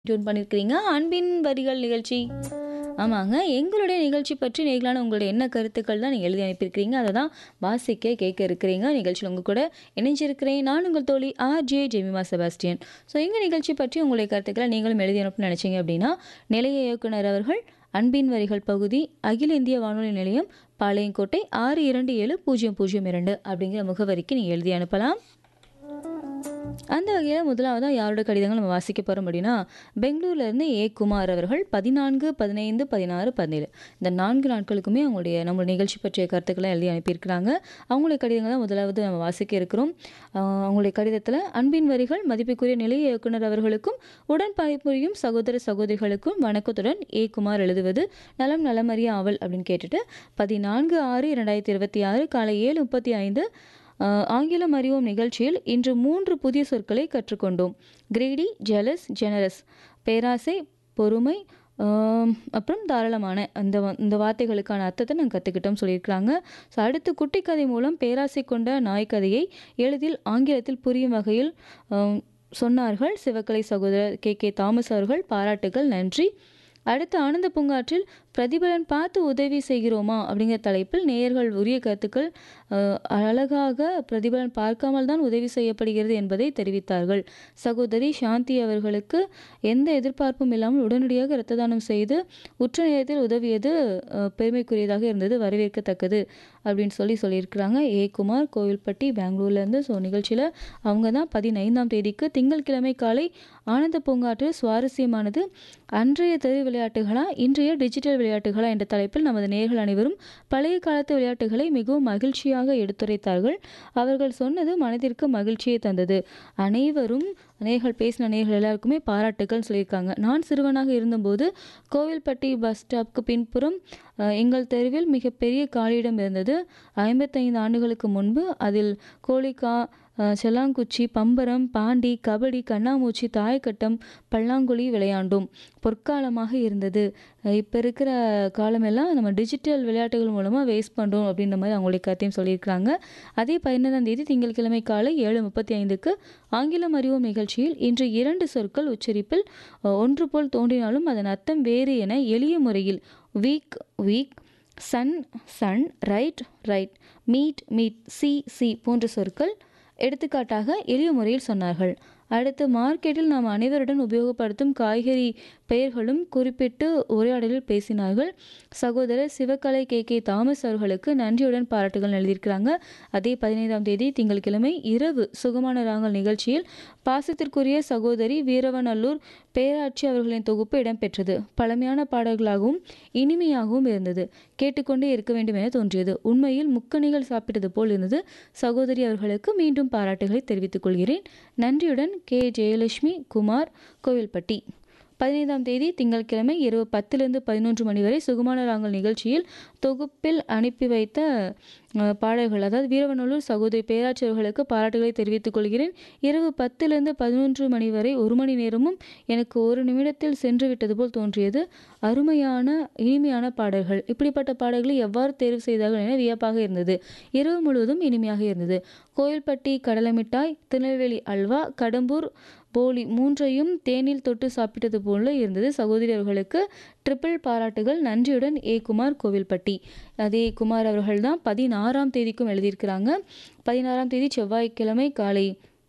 tune பண்ணியிருக்கிறீங்க அன்பின் வரிகள் நிகழ்ச்சி ஆமாங்க எங்களுடைய நிகழ்ச்சி பற்றி நேர்களான உங்களுடைய என்ன கருத்துக்கள் தான் நீங்கள் எழுதி அனுப்பியிருக்கிறீங்க அதை தான் வாசிக்க கேட்க இருக்கிறீங்க நிகழ்ச்சியில் உங்கள் கூட இணைஞ்சிருக்கிறேன் நான் உங்கள் தோழி R J Jemima Sebastian so எங்கள் நிகழ்ச்சி பற்றி உங்களுடைய கருத்துக்களை நீங்களும் எழுதி அனுப்ப நினச்சிங்க அப்படின்னா நிலைய இயக்குனர் அவர்கள் அன்பின் வரிகள் பகுதி அகில இந்திய வானொலி நிலையம் பாளையங்கோட்டை ஆறு இரண்டு ஏழு பூஜ்ஜியம் பூஜ்ஜியம் இரண்டு அப்படிங்கிற முகவரிக்கு நீங்கள் எழுதி அனுப்பலாம் அந்த வகையில் முதலாவதாக யாரோட கடிதங்கள் நம்ம வாசிக்க போகிறோம் அப்படின்னா பெங்களூர்லேருந்து ஏ குமார் அவர்கள் பதினான்கு பதினைந்து பதினாறு பதினேழு இந்த நான்கு நாட்களுக்குமே அவங்களுடைய நம்ம நிகழ்ச்சி பற்றிய கருத்துக்களை எழுதி அனுப்பியிருக்கிறாங்க அவங்களுடைய கடிதங்கள் தான் முதலாவது நம்ம வாசிக்க இருக்கிறோம் ஆஹ் அவங்களுடைய கடிதத்தில் அன்பின் வரிகள் மதிப்புக்குரிய நிலைய இயக்குனர் அவர்களுக்கும் உடன் பணிபுரியும் சகோதர சகோதரிகளுக்கும் வணக்கத்துடன் ஏ குமார் எழுதுவது நலம் நலமறிய ஆவல் அப்படின்னு கேட்டுட்டு பதினான்கு ஆறு இரண்டாயிரத்தி இருபத்தி ஆறு காலை ஏழு முப்பத்தி ஐந்து ஆஹ் ஆங்கிலம் அறிவோம் நிகழ்ச்சியில் இன்று மூன்று புதிய சொற்களை கற்றுக்கொண்டோம் கிரேடி ஜெலஸ் ஜெனரஸ் பேராசை பொறுமை ஆம், அப்புறம் தாராளமான அந்த வ- இந்த வார்த்தைகளுக்கான அர்த்தத்தை நாங்கள் கற்றுக்கிட்டோம் சொல்லியிருக்கிறாங்க ஸோ அடுத்து குட்டி கதை மூலம் பேராசை கொண்ட நாய்க்கதையை எளிதில் ஆங்கிலத்தில் புரியும் வகையில் ஆம், சொன்னார்கள் சிவகலை சகோதரர் கே கே தாமஸ் அவர்கள் பாராட்டுகள் நன்றி அடுத்து ஆனந்த பூங்காற்றில் பிரதிபலன் பார்த்து உதவி செய்கிறோமா அப்படிங்கிற தலைப்பில் நேயர்கள் உரிய கருத்துக்கள் அஹ், அழகாக பிரதிபலன் பார்க்காமல் தான் உதவி செய்யப்படுகிறது என்பதை தெரிவித்தார்கள் சகோதரி சாந்தி அவர்களுக்கு எந்த எதிர்பார்ப்பும் இல்லாமல் உடனடியாக இரத்த தானம் செய்து உற்ற நேரத்தில் உதவியது அஹ், பெருமைக்குரியதாக இருந்தது வரவேற்கத்தக்கது அப்படின்னு சொல்லி சொல்லியிருக்கிறாங்க ஏ குமார் கோவில்பட்டி பெங்களூர்லேருந்து ஸோ நிகழ்ச்சியில் அவங்க தான் பதினைந்தாம் தேதிக்கு திங்கட்கிழமை காலை ஆனந்த பூங்காற்றில் சுவாரஸ்யமானது அன்றைய தெரு விளையாட்டுகளா இன்றைய டிஜிட்டல் விளையாட்டுகளா என்ற தலைப்பில் நமது நேர்கள் அனைவரும் பழைய காலத்து விளையாட்டுகளை மிகவும் மகிழ்ச்சியாக எடுத்துரைத்தார்கள் அவர்கள் சொன்னது மனதிற்கு மகிழ்ச்சியை தந்தது அனைவரும் நேர்கள் பேசின நேர்கள் எல்லாருக்குமே பாராட்டுகள் சொல்லியிருக்காங்க நான் சிறுவனாக இருந்தபோது கோவில்பட்டி பஸ் ஸ்டாப்க்கு பின்புறம் அஹ், எங்கள் தெருவில் மிகப்பெரிய காலியிடம் இருந்தது ஐம்பத்தைந்து ஆண்டுகளுக்கு முன்பு அதில் கோழிக்கா அஹ், செல்லாங்குச்சி பம்பரம் பாண்டி கபடி கண்ணாமூச்சி தாயக்கட்டம் பல்லாங்குழி விளையாண்டோம் பொற்காலமாக இருந்தது அஹ், இப்போ இருக்கிற காலமெல்லாம் நம்ம டிஜிட்டல் விளையாட்டுகள் மூலமாக வேஸ்ட் பண்ணுறோம் அப்படின்ற மாதிரி அவங்களுடைய கருத்தையும் சொல்லியிருக்கிறாங்க அதே பதினைந்தாம் தேதி திங்கட்கிழமை காலை ஏழு முப்பத்தி ஐந்துக்கு ஆங்கிலம் அறிவோம் நிகழ்ச்சியில் இன்று இரண்டு சொற்கள் உச்சரிப்பில் அஹ், ஒன்று போல் தோன்றினாலும் அதன் அர்த்தம் வேறு என எளிய முறையில் week weak sun son right write meet meat sea see போன்ற சொற்கள் எடுத்துக்காட்டாக எளிய முறையில் சொன்னார்கள் அடுத்து மார்க்கெட்டில் நாம் அனைவருடன் உபயோகப்படுத்தும் காய்கறி பெயர்களும் குறிப்பிட்டு உரையாடலில் பேசினார்கள் சகோதரர் சிவகலை கே கே தாமஸ் அவர்களுக்கு நன்றியுடன் பாராட்டுகள் எழுதியிருக்கிறாங்க அதே பதினைந்தாம் தேதி திங்கட்கிழமை இரவு சுகமான ராங்கல் நிகழ்ச்சியில் பாசத்திற்குரிய சகோதரி வீரவநல்லூர் பேராட்சி அவர்களின் தொகுப்பு இடம்பெற்றது பழமையான பாடல்களாகவும் இனிமையாகவும் இருந்தது கேட்டுக்கொண்டே இருக்க வேண்டும் என தோன்றியது உண்மையில் முக்கணிகள் சாப்பிட்டது போல் இருந்தது சகோதரி அவர்களுக்கு மீண்டும் பாராட்டுகளை தெரிவித்துக் கொள்கிறேன் நன்றியுடன் கே ஜெயலட்சுமி குமார் கோவில்பட்டி பதினைந்தாம் தேதி திங்கட்கிழமை இரவு பத்திலிருந்து பதினொன்று மணி வரை சுகுமான ராங்கல் நிகழ்ச்சியில் தொகுப்பில் அனுப்பி வைத்த அஹ், பாடல்கள் அதாவது வீரவநல்லூர் சகோதரி பேராட்சி அவர்களுக்கு பாராட்டுகளை தெரிவித்துக் கொள்கிறேன் இரவு பத்திலிருந்து பதினொன்று மணி வரை ஒரு மணி நேரமும் எனக்கு ஒரு நிமிடத்தில் சென்று விட்டது போல் தோன்றியது அருமையான இனிமையான பாடல்கள் இப்படிப்பட்ட பாடல்களை எவ்வாறு தேர்வு செய்தார்கள் என வியப்பாக இருந்தது இரவு முழுவதும் இனிமையாக இருந்தது கோயில்பட்டி கடலை மிட்டாய் திருநெல்வேலி அல்வா கடம்பூர் போலி மூன்றையும் தேனில் தொட்டு சாப்பிட்டது போல இருந்தது சகோதரி அவர்களுக்கு ட்ரிபிள் பாராட்டுகள் நன்றியுடன் ஏ குமார் கோவில்பட்டி அதே குமார் அவர்கள் தான் பதினாறாம் தேதிக்கும் எழுதியிருக்கிறாங்க பதினாறாம் தேதி செவ்வாய்க்கிழமை காலை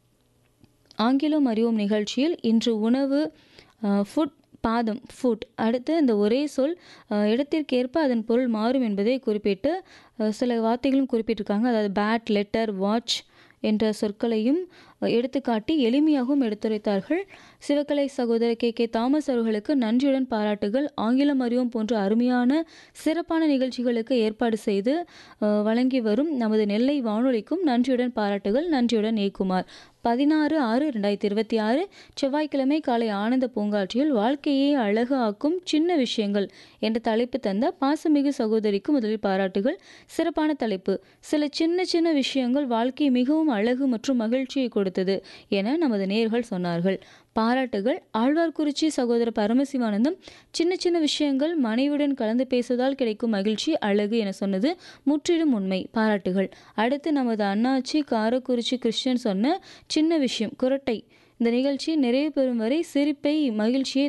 ஆங்கிலம் அறிவோம் நிகழ்ச்சியில் இன்று உணவு ஃபுட் பாதம் ஃபுட் அடுத்து இந்த ஒரே சொல் அஹ், இடத்திற்கேற்ப அதன் பொருள் மாறும் என்பதை குறிப்பிட்டு அஹ், சில வார்த்தைகளும் குறிப்பிட்டிருக்காங்க அதாவது பேட் லெட்டர் வாட்ச் என்ற சொற்களையும் அஹ், எடுத்துக்காட்டி எளிமையாகவும் எடுத்துரைத்தார்கள் சிவகலை சகோதரர் கே கே தாமஸ் அவர்களுக்கு நன்றியுடன் பாராட்டுகள் ஆங்கிலம் அறிவோம் போன்ற அருமையான சிறப்பான நிகழ்ச்சிகளுக்கு ஏற்பாடு செய்து அஹ், வழங்கி வரும் நமது நெல்லை வானொலிக்கும் நன்றியுடன் பாராட்டுகள் நன்றியுடன் ஏ குமார் பதினாறு ஆறு ரெண்டாயிரத்தி இருபத்தி ஆறு செவ்வாய்க்கிழமை காலை ஆனந்த பூங்காட்சியில் வாழ்க்கையை அழகு ஆக்கும் சின்ன விஷயங்கள் என்ற தலைப்பு தந்த பாசமிகு சகோதரிக்கு முதலில் பாராட்டுகள் சிறப்பான தலைப்பு சில சின்ன சின்ன விஷயங்கள் வாழ்க்கை மிகவும் அழகு மற்றும் மகிழ்ச்சியை கொடுத்தது என நமது நேர்கள் சொன்னார்கள் பாராட்டுகள் ஆழ்வார்குறிச்சி சகோதரர் பரமசிவானந்தம் சின்ன சின்ன விஷயங்கள் மனைவியுடன் கலந்து பேசுவதால் கிடைக்கும் மகிழ்ச்சி அழகு என சொன்னது முற்றிலும் உண்மை பாராட்டுகள் அடுத்து நமது அண்ணாச்சி காரக்குறிச்சி கிறிஸ்டியன் சொன்ன சின்ன விஷயம் குரட்டை இந்த நிகழ்ச்சி நிறைவு பெறும் வரை சிரிப்பை மகிழ்ச்சியை